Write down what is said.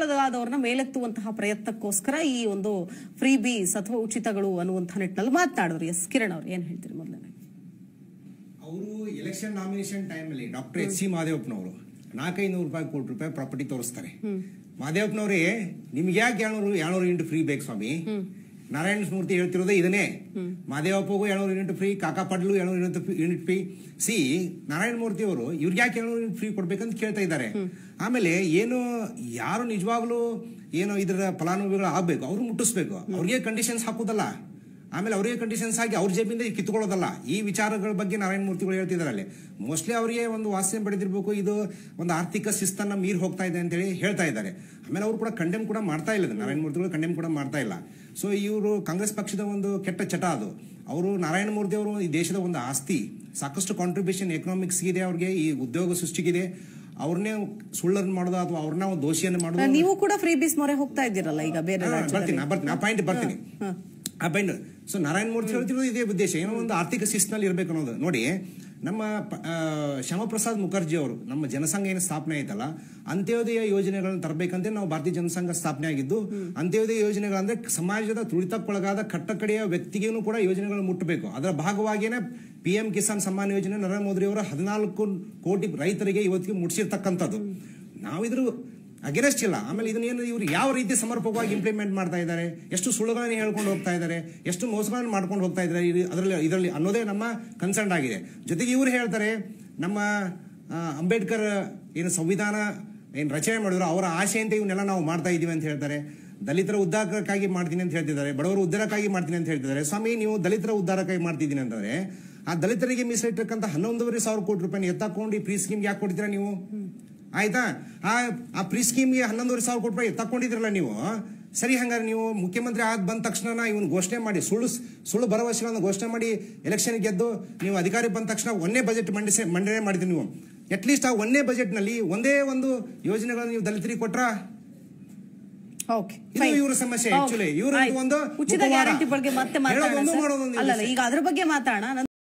ವಂಚಿತರಾದವ್ರನ್ನ ಮೇಲೆತ್ತುವಂತಹ ಪ್ರಯತ್ನಕ್ಕೋಸ್ಕರ ಈ ಒಂದು ಫ್ರೀ ಬೀಸ್ ಅಥವಾ ಉಚಿತಗಳು ಅನ್ನುವಂತಹ ನಿಟ್ಟಿನಲ್ಲಿ ಮಾತನಾಡಿದ್ರು ಎಸ್ ಕಿರಣ್ ಅವ್ರು ಏನ್ ಹೇಳ್ತೀರಿ ಮೊದಲನೇ ಅವರು ಎಲೆಕ್ಷನ್ ನಾಮಿನೇಷನ್ ಟೈಮಲ್ಲಿ ಡಾಕ್ಟರ್ ಎಚ್ ಸಿ ಮಾದೇವಪ್ಪನವರು ನಾಲ್ಕೈದು ನೂರು ರೂಪಾಯಿ ಕೋಟಿ ರೂಪಾಯಿ ಪ್ರಾಪರ್ಟಿ ತೋರಿಸ್ತಾರೆ ಮಾದೇವಪ್ಪನವರೇ ನಿಮ್ಗೆ ಯಾಕೆ ಏಳ್ನೂರು ಏಳ್ನೂರು ಯೂನಿಟ್ ಫ್ರೀ ಬೇಕು ಸ್ವಾಮಿ ನಾರಾಯಣ ಮೂರ್ತಿ ಹೇಳ್ತಿರೋದೇ ಇದನ್ನೇ ಮಾದೇವಪ್ಪಗೂ ಏಳ್ನೂರು ಯೂನಿಟ್ ಫ್ರೀ ಕಾಕಾ ಪಡ್ಲು ಏಳ್ನೂರು unit unit free C Narayana Murthy ಅವರು ಇವ್ರಿಗೆ ಯಾಕೆ ಏಳ್ನೂರು ಯೂನಿಟ್ ಫ್ರೀ ಕೊಡ್ಬೇಕಂತ ಕೇಳ್ತಾ ಇದ್ದಾರೆ ಆಮೇಲೆ ಏನು ಯಾರು ನಿಜವಾಗ್ಲೂ ಏನು ಇದರ ಫಲಾನುಭವಿಗಳು ಆಗ್ಬೇಕು ಅವ್ರು ಮುಟ್ಟಿಸ್ಬೇಕು ಅವ್ರಿಗೆ ಕಂಡೀಷನ್ಸ್ ಹಾಕುದಲ್ಲ ಆಮೇಲೆ ಅವರಿಗೆ ಕಂಡೀಷನ್ಸ್ ಆಗಿ ಅವ್ರ ಜೇಬಿಂದ ಕಿತ್ಕೊಳ್ಳೋದಲ್ಲ ಈ ವಿಚಾರಗಳ ಬಗ್ಗೆ ನಾರಾಯಣ ಮೂರ್ತಿಗಳು ಹೇಳ್ತಿದ್ದಾರೆ ಅಲ್ಲಿ ಮೋಸ್ಟ್ಲಿ ಅವರಿಗೆ ಒಂದು ವಾಸನೆ ಪಡೆದಿರ್ಬೇಕು ಇದು ಒಂದು ಆರ್ಥಿಕ ಶಿಸ್ತನ್ನ ಮೀರಿ ಹೋಗ್ತಾ ಇದೆ ಅಂತೇಳಿ ಹೇಳ್ತಾ ಇದ್ದಾರೆ ಆಮೇಲೆ ಅವರು ಕೂಡ ಕಂಡೆಮ್ ಕೂಡ ಮಾಡ್ತಾ ಇಲ್ಲ ಇದನ್ನ. ನಾರಾಯಣ ಮೂರ್ತಿಗಳು ಕಂಡೆಮ್ ಕೂಡ ಮಾಡ್ತಾ ಇಲ್ಲ ಸೊ ಇವರು ಕಾಂಗ್ರೆಸ್ ಪಕ್ಷದ ಒಂದು ಕೆಟ್ಟ ಚಟ ಅದು ಅವರು ನಾರಾಯಣ ಮೂರ್ತಿ ಅವರು ಈ ದೇಶದ ಒಂದು ಆಸ್ತಿ ಸಾಕಷ್ಟು ಕಾಂಟ್ರಿಬ್ಯೂಷನ್ ಎಕನಾಮಿಕ್ಸ್ ಇದೆ ಅವ್ರಿಗೆ ಈ ಉದ್ಯೋಗ ಸೃಷ್ಟಿಗಿದೆ ಅವ್ರನ್ನೇ ಸುಳ್ಳನ್ನು ಮಾಡೋದು ಅಥವಾ ಅವ್ರನ್ನ ಒಂದು ದೋಷಿಯನ್ನು ಮಾಡೋದು ನೀವು ಕೂಡ ಫ್ರೀ ಬೀಸ್ ಮೊರೆ ಹೋಗ್ತಾ ಇದ್ದೀರಲ್ಲ ಈಗ ಬೇರೆ ಹಾ, ರಾಜ್ಯದಲ್ಲಿ ಬರ್ತೀನಿ ನಾ ಬರ್ತೀನಿ ಆ ಪಾಯಿಂಟ್ ಬರ್ತೀನಿ ಆ ಪಾಯಿಂಟ್ ಸೊ ನಾರಾಯಣ ಮೂರ್ತಿ ಹೇಳ್ತಿರೋದು ಇದೇ ಉದ್ದೇಶ ಏನೋ ಒಂದು ಆರ್ಥಿಕ ಶಿಸ್ತಿನಲ್ಲಿ ಇರಬೇಕು ಅನ್ನೋದು ನೋಡಿ ನಮ್ಮ ಪ- ಆ, ಶ್ಯಾಮಪ್ರಸಾದ್ ಮುಖರ್ಜಿ ಅವರು ನಮ್ಮ ಜನಸಂಘ ಏನು ಸ್ಥಾಪನೆ ಆಯ್ತಲ್ಲ ಅಂತ್ಯೋದಯ ಯೋಜನೆಗಳನ್ನ ತರಬೇಕಂತ ನಾವು ಭಾರತೀಯ ಜನಸಂಘ ಸ್ಥಾಪನೆ ಆಗಿದ್ದು ಅಂತ್ಯೋದಯ ಯೋಜನೆಗಳಂದ್ರೆ ಸಮಾಜದ ತುಳಿತಕ್ಕೊಳಗಾದ ಕಟ್ಟಕಡೆಯ ವ್ಯಕ್ತಿಗೂ ಕೂಡ ಯೋಜನೆಗಳು ಮುಟ್ಟಬೇಕು ಅದರ ಭಾಗವಾಗಿಯೇ ಪಿ ಎಂ ಕಿಸಾನ್ ಸಮ್ಮಾನ್ ಯೋಜನೆ ನರೇಂದ್ರ ಮೋದಿ ಅವರ ಹದಿನಾಲ್ಕು ಕೋಟಿ ರೈತರಿಗೆ ಇವತ್ತಿಗೆ ಮುಟ್ಟಿಸಿರ್ತಕ್ಕಂಥದ್ದು ನಾವಿದ್ರ ಅಗೆನೆಸ್ಟ್ ಇಲ್ಲ ಆಮೇಲೆ ಇದನ್ನೇನು ಇವರು ಯಾವ ರೀತಿ ಸಮರ್ಪಕವಾಗಿ ಇಂಪ್ಲಿಮೆಂಟ್ ಮಾಡ್ತಾ ಇದ್ದಾರೆ ಎಷ್ಟು ಸುಳ್ಳುಗಳನ್ನ ಹೇಳ್ಕೊಂಡು ಹೋಗ್ತಾ ಇದ್ದಾರೆ ಎಷ್ಟು ಮೋಸಗಳನ್ನು ಮಾಡ್ಕೊಂಡು ಹೋಗ್ತಾ ಇದ್ದಾರೆ ಇದು- ಅದರಲ್ಲಿ ಇದರಲ್ಲಿ ಅನ್ನೋದೇ ನಮ್ಮ ಕನ್ಸರ್ನ್ ಆಗಿದೆ ಜೊತೆಗೆ ಇವರು ಹೇಳ್ತಾರೆ ನಮ್ಮ ಆ, ಅಂಬೇಡ್ಕರ್ ಏನು ಸಂವಿಧಾನ ಏನು ರಚನೆ ಮಾಡಿದ್ರು ಅವರ ಆಶೆಯಂತೆ ಇವನ್ನೆಲ್ಲ ನಾವು ಮಾಡ್ತಾ ಇದೀವಿ ಅಂತ ಹೇಳ್ತಾರೆ ದಲಿತರ ಉದ್ಧಾರಕ್ಕಾಗಿ ಮಾಡ್ತೀನಿ ಅಂತ ಹೇಳ್ತಿದ್ದಾರೆ ಬಡವರ ಉದ್ಧಾರಕ್ಕಾಗಿ ಮಾಡ್ತೀನಿ ಅಂತ ಹೇಳ್ತಿದ್ದಾರೆ ಸ್ವಾಮಿ ನೀವು ದಲಿತರ ಉದ್ಧಾರಕ್ಕಾಗಿ ಮಾಡ್ತಿದ್ದೀನಿ ಅಂತಂದ್ರೆ ಆ ದಲಿತರಿಗೆ ಮೀಸಲಿಟ್ಟಿರ್ತಕ್ಕಂಥ ಹನ್ನೊಂದೂವರೆ ಸಾವಿರ ಕೋಟಿ ರೂಪಾಯಿ ಎತ್ತಾಕೊಂಡು ಈ ಫ್ರೀ ಸ್ಕೀಮ್ ಯಾಕೆ ಕೊಡ್ತೀರಾ ನೀವು ಆಯ್ತಾ ಆ ಆ ಪ್ರೀ ಸ್ಕೀಮ್ಗೆ ಹನ್ನೊಂದುವರೆ ಸಾವಿರ ಕೋಟಿ ರೂಪಾಯಿ ತಕೊಂಡಿದ್ರಲ್ಲ ನೀವು ಸರಿ ಹಂಗಾರೆ ನೀವು ಮುಖ್ಯಮಂತ್ರಿ ಆದ ಬಂದ ತಕ್ಷಣ ಇವನ್ ಘೋಷಣೆ ಮಾಡಿ ಸುಳ್ಳು ಸುಳ್ಳು ಭರವಸೆಗಳನ್ನು ಘೋಷಣೆ ಮಾಡಿ ಎಲೆಕ್ಷನ್ ಗೆದ್ದು ನೀವು ಅಧಿಕಾರಿ ಬಂದ ತಕ್ಷಣ ಒಂದೇ ಬಜೆಟ್ ಮಂಡಿಸಿ ಮಂಡನೆ ಮಾಡಿದ್ರಿ ನೀವು ಅಟ್ಲೀಸ್ಟ್ ಆ ಒಂದೇ ಬಜೆಟ್ ನಲ್ಲಿ ಒಂದೇ ಒಂದು ಯೋಜನೆಗಳನ್ನು ನೀವು ದಲಿತರಿಗೆ ಕೊಟ್ರ ಓಕೆ ಇದು ಇವ್ರ ಸಮಸ್ಯೆ actually. ಇವ್ರದ್ದು ಒಂದು ಉಚಿತ ಮುಖವಾಡ. ಗ್ಯಾರಂಟಿ ಬಗ್ಗೆ ಮತ್ತೆ ಹೇಳೋದೊಂದು ಮಾತಾಡೋಣ ಮಾಡೋದೊಂದು ಅಲ್ಲ ಇಲ್ಲ. ಈಗ ಅದ್ರ ಬಗ್ಗೆ ಮಾತಾಡೋಣ